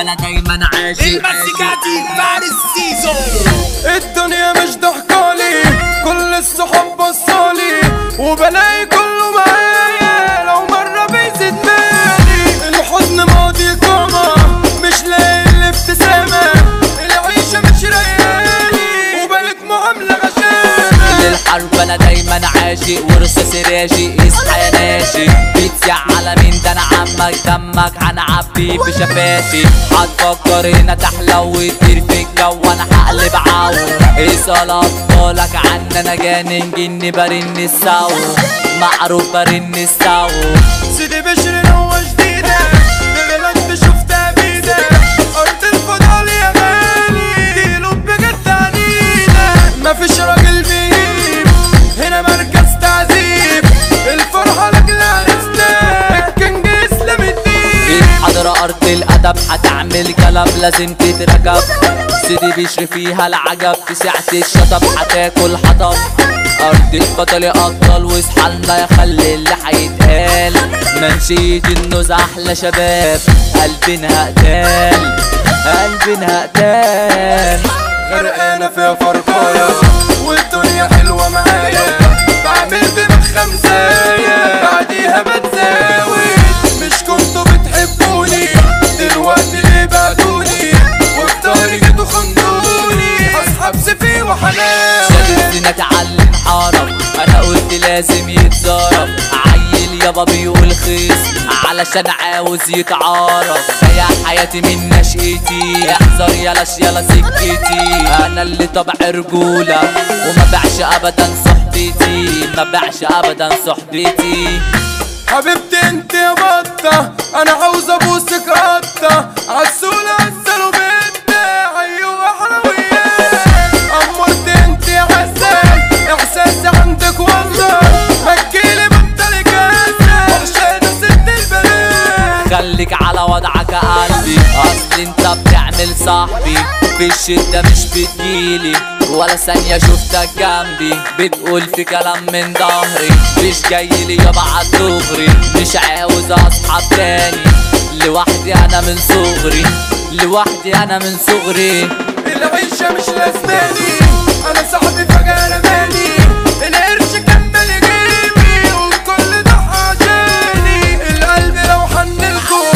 انا دايما عاشق المزيكاتي فارس سيزو الدنيا مش ضحكالي كل الصحاب بصالي وبلاقي كله معايا لو مرة بيزيد مالي الحزن ماضي قامة مش لاقي الابتسامة العيشة مش ريالي وبقت معاملة غشامة للحرب انا دايما عاشق ورصاص راجي اصحى يا ناشي بتسيع على مين ده انا عمك دمك هنعبي في شفاشي هتفكر هنا تحلى وتطير في الجو انا هقلب عو اسأل اطفالك عن انا جانن جني برن السو معروف برن السو سيدي بشر نوة جديدة ببلد شفتها بيدة أرض الفضل يا غالي دي قلوب بجد عنيدة مفيش راجل بيجيب هنا مركز تعذيب الفرحة لأجل عرسنا الكنج إسلام الدين حضر ارض الادب هتعمل كلام لازم تتركب سيدي بيشري فيها العجب في ساعة الشطب هتاكل حطب ارض البطل ابطال واصحى لنا يا خلي اللي هيتقال منشية النوز احلى شباب قلبنا قتال قلبنا قتال غرقانة فيها فرقاية والدنيا حلوة معايا بعمل دماغ خمساية بعديها بتزاوي مش كنتوا بتحبوني دلوقتي ليه بعتوني وفي ظهري جيتوا خندوني اصحاب سيفي وحنان شدتني اتعلم حرف انا قلت لازم يتظرف عيل يابا بيقول خيس علشان عاوز يتعارف يا حياتي من نشأتي احذر يلاش يلا سكتي انا اللي طبع رجولة وما بعش ابدا صحبتي ما بعش ابدا صحبتي حبيبتي انت يا بطة انا عاوز ابوسك قطة عسولة عسل وبنت ايوه حلويات امرت انت يا عسل احساسي عندك والله هتجيلي بطل كاسة وحشانة ست البنات خليك على وضعك يا قلبي اصل انت بتعمل صاحبي في الشدة مش بتجيلي ولا ثانية شفتك جنبي بتقول في كلام من ظهري مش جاي لي يابا عالدغري مش عاوز اصحاب تاني لوحدي انا من صغري لوحدي انا من صغري العيشة مش لازماني انا صاحبي فجأة رماني القرش كمل جيبي والكل ده عشاني القلب لو حنلكوا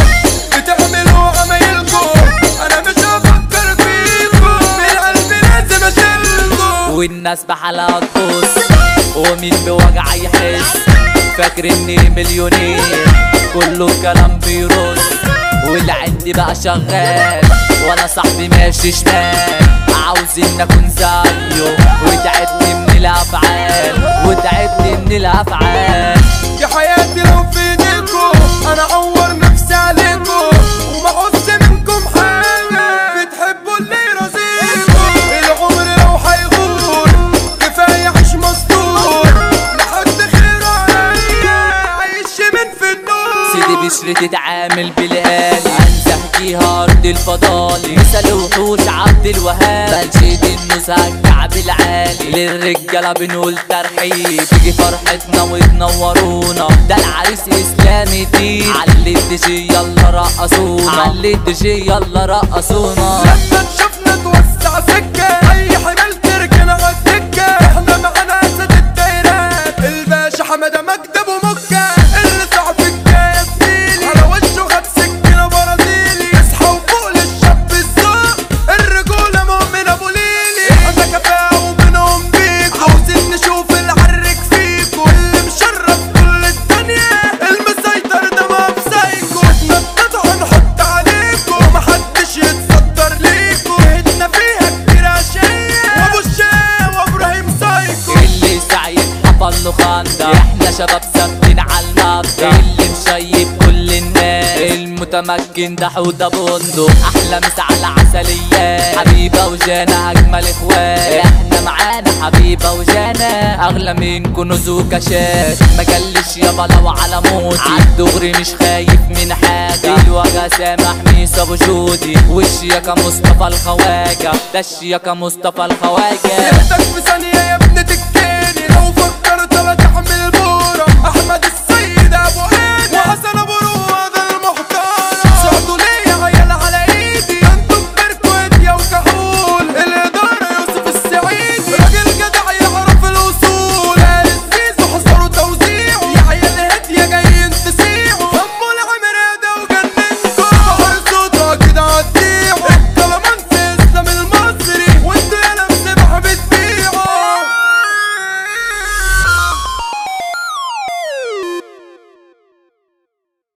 بتعملوا عمايلكوا انا مش هفكر فيكوا من القلب لازم اشيلكوا والناس بحالها تبص ومين بوجع يحس فاكر اني مليونير كله الكلام بيرص واللي عندي بقى شغال وانا صاحبي ماشي شمال عاوزين اكون زيه وتعبني من الافعال وتعبني من الافعال يا حياتي لو في ايديكوا انا اعور نفسي عليكوا وما احس منكم حاجه بتحبوا اللي يرازيكوا العمر لو هيغور كفايه عيش مستور لحد خير عليا عيش من في النور سيدي بشري تتعامل بالآلي انزهجيها ارض الفضالي مثل وحوش عبد الوهاب بنشيد النزهة الكعب العالي للرجالة بنقول ترحيب تيجي فرحتنا وتنورونا ده العريس اسلامي دين علي الدجي يلا رقصونا علي الدجي يلا رقصونا لما تشوفنا توسع سكة أي حمال تركن على الدكة احنا معانا أسد الدايرات الباشا حمادة مكتب ومكة اللي صعب الجاية زميلي على وشه خد سكينة برازيلي اصحى وفوق للشاب الذوق الرجولة مؤمن أبو ليلي احنا كفاءة وبنهم بيكوا عاوزين نشوف العرك فيكوا اللي مشرف كل الدنيا المسيطر ده ما بسايكوا نتنطط هنحط عليكوا محدش يتصدر ليكوا هدنا فيها كتير عشية وابو الشام وابراهيم سايكو اللي سعيد حفل له خندق احنا شباب ثابتين على المبدأ اللي مشيب كل الناس المتمكن ده حوده بندق احلى مسا على عسليات حبيبه وجانا اجمل اخوات احنا معانا حبيبه وجانا اغلى من كنوز وكاشات ما جلش يابا لو على موتي عالدغري مش خايف من حاجه الوجه سامح ميسا ابو جودي والشياكه مصطفى الخواجه ده الشياكه مصطفى الخواجه ياخدك في ثانية يا